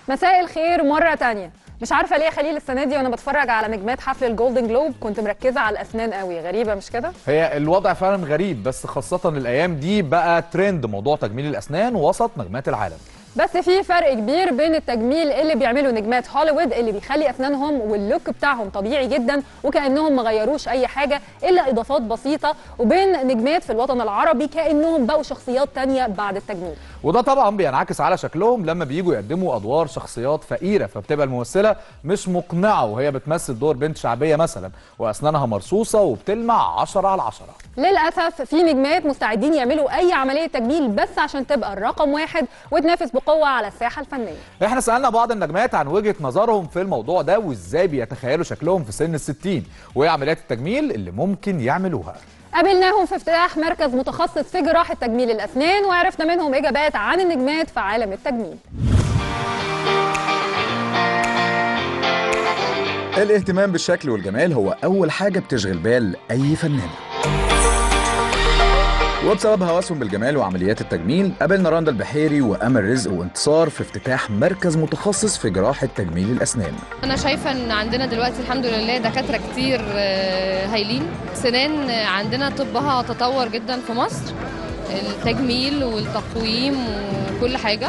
مساء الخير مرة تانية مش عارفة ليه يا خليل السنة دي وأنا بتفرج على نجمات حفل الجولدن جلوب كنت مركزة على الأسنان قوي غريبة مش كده؟ هي الوضع فعلا غريب بس خاصة الأيام دي بقى ترند موضوع تجميل الأسنان وسط نجمات العالم بس في فرق كبير بين التجميل اللي بيعمله نجمات هوليوود اللي بيخلي اسنانهم واللوك بتاعهم طبيعي جدا وكانهم ما غيروش اي حاجه الا اضافات بسيطه وبين نجمات في الوطن العربي كانهم بقوا شخصيات تانية بعد التجميل وده طبعا بينعكس على شكلهم لما بييجوا يقدموا أدوار شخصيات فقيرة فبتبقى الممثلة مش مقنعة وهي بتمثل دور بنت شعبية مثلا وأسنانها مرصوصة وبتلمع 10 على 10 للاسف في نجمات مستعدين يعملوا اي عمليه تجميل بس عشان تبقى الرقم واحد وتنافس بقوه على الساحه الفنيه احنا سألنا بعض النجمات عن وجهة نظرهم في الموضوع ده وازاي بيتخيلوا شكلهم في سن الستين وايه عمليات التجميل اللي ممكن يعملوها قابلناهم في افتتاح مركز متخصص في جراحه تجميل الاسنان وعرفنا منهم اجابات عن النجمات في عالم التجميل الاهتمام بالشكل والجمال هو أول حاجة بتشغل بال أي فنان وبسبب هوسهم بالجمال وعمليات التجميل قابلنا رندا البحيري وأمل رزق وانتصار في افتتاح مركز متخصص في جراحة تجميل الأسنان انا شايفه ان عندنا دلوقتي الحمد لله دكاتره كتير آه، هايلين سنان آه، عندنا طبها تطور جدا في مصر التجميل والتقويم وكل حاجه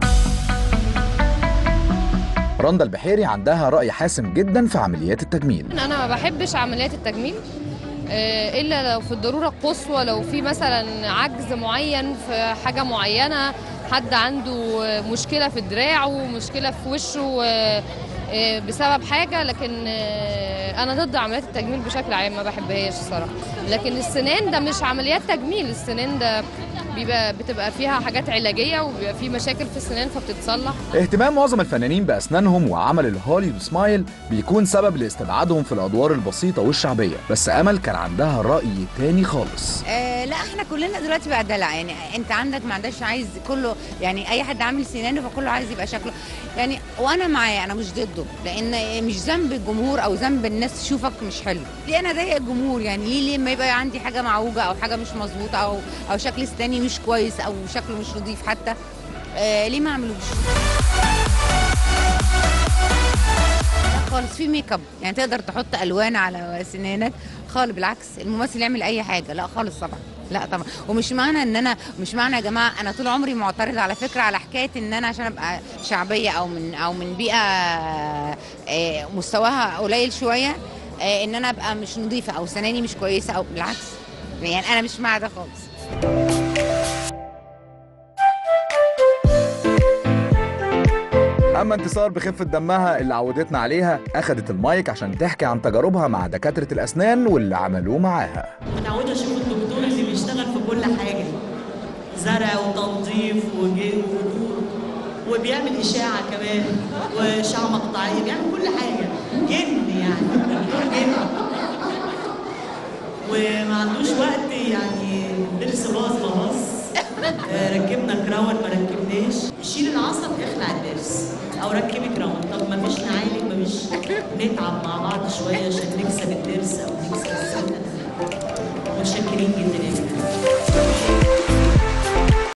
رندا البحيري عندها رأي حاسم جدا في عمليات التجميل انا ما بحبش عمليات التجميل آه، الا لو في الضروره القصوى لو في مثلا عجز معين في حاجه معينه حد عنده آه، مشكله في دراعه مشكله في وشه آه، آه، بسبب حاجه لكن آه، انا ضد عمليات التجميل بشكل عام ما بحبهاش الصراحه لكن السنان ده مش عمليات تجميل السنان ده بيبقى بتبقى فيها حاجات علاجيه وبيبقى في مشاكل في السنان فبتتصلح اهتمام معظم الفنانين بأسنانهم وعمل الهوليوود سمايل بيكون سبب لاستبعادهم في الأدوار البسيطة والشعبية بس أمل كان عندها رأي تاني خالص آه لا احنا كلنا دلوقتي بقى دلع يعني انت عندك ما عندكش عايز كله يعني اي حد عامل سنانه فكله عايز يبقى شكله يعني وانا معاه انا مش ضده لان مش ذنب الجمهور او ذنب الناس تشوفك مش حلو ليه انا اضايق الجمهور يعني ليه ليه ما يبقى عندي حاجه معوجه او حاجه مش مظبوطه او او شكل اسناني مش كويس او شكله مش نظيف حتى آه ليه ما اعملوش لا خالص في ميك اب يعني تقدر تحط الوان على سنانك خالص بالعكس الممثل يعمل اي حاجه لا خالص طبعا لا طبعا ومش معنى ان انا مش معنى يا جماعه انا طول عمري معترضه على فكره على حكايه ان انا عشان ابقى شعبيه او من او من بيئه آه، مستواها قليل شويه آه، ان انا ابقى مش نظيفه او سناني مش كويسه او بالعكس يعني انا مش مع ده خالص أما انتصار بخفة دمها اللي عودتنا عليها أخدت المايك عشان تحكي عن تجاربها مع دكاترة الأسنان واللي عملوه معاها متعودة أشوف الدكتور اللي بيشتغل في كل حاجة زرع وتنظيف وجي- و- وبيعمل إشاعة كمان وإشاعة مقطعية بيعمل كل حاجة جن يعني دكتور جن وما عندوش وقت يعني ضرس باظ باظ آه، ركبنا كراون ما ركبناش شيل العصب اخلع الضرس او ركبي كراون طب ما فيش نعالج ما فيش نتعب مع بعض شويه عشان نكسب الضرس او نكسب السنه متشكرين جدا